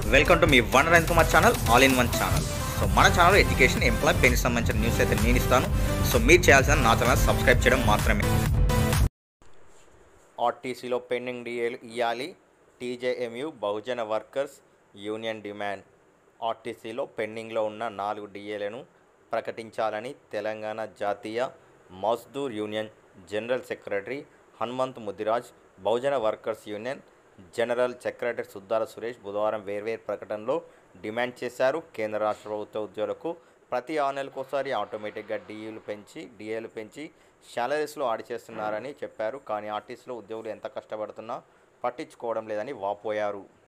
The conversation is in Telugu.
వెల్కమ్ టు మీ వన్ రైన్ Kumar channel all in one channel so మన ఛానల్ ఎడ్యుకేషన్ ఎంప్లాయ్ పెన్కి సంబంధించిన న్యూస్ అయితే నేను ఇస్తాను సో మీరు చేయాల్సిన నా ఛానల్ సబ్స్క్రైబ్ చేయడం మాత్రమే ఆర్టీసీలో పెండింగ్ డిఏలు ఇవ్వాలి TJMU Bahujana workers union demand ఆర్టీసీలో పెండింగ్లో ఉన్న నాలుగు డిఏలను ప్రకటించాలని Telangana Jatiya Mazdoor union general secretary Hanumanth Mudiraj Bahujana workers union general secretary Suddala Suresh బుధవారం వేర్వేరు ప్రకటనలో డిమాండ్ చేశారు కేంద్ర రాష్ట్ర ప్రభుత్వ ఉద్యోగులకు ప్రతి ఆరు నెలలకోసారి ఆటోమేటిక్గా డిఏలు పెంచి డిఏలు పెంచి శాలరీస్లో ఆడి చేస్తున్నారని చెప్పారు కానీ ఆర్టీసీలో ఉద్యోగులు ఎంత కష్టపడుతున్నా పట్టించుకోవడం లేదని వాపోయారు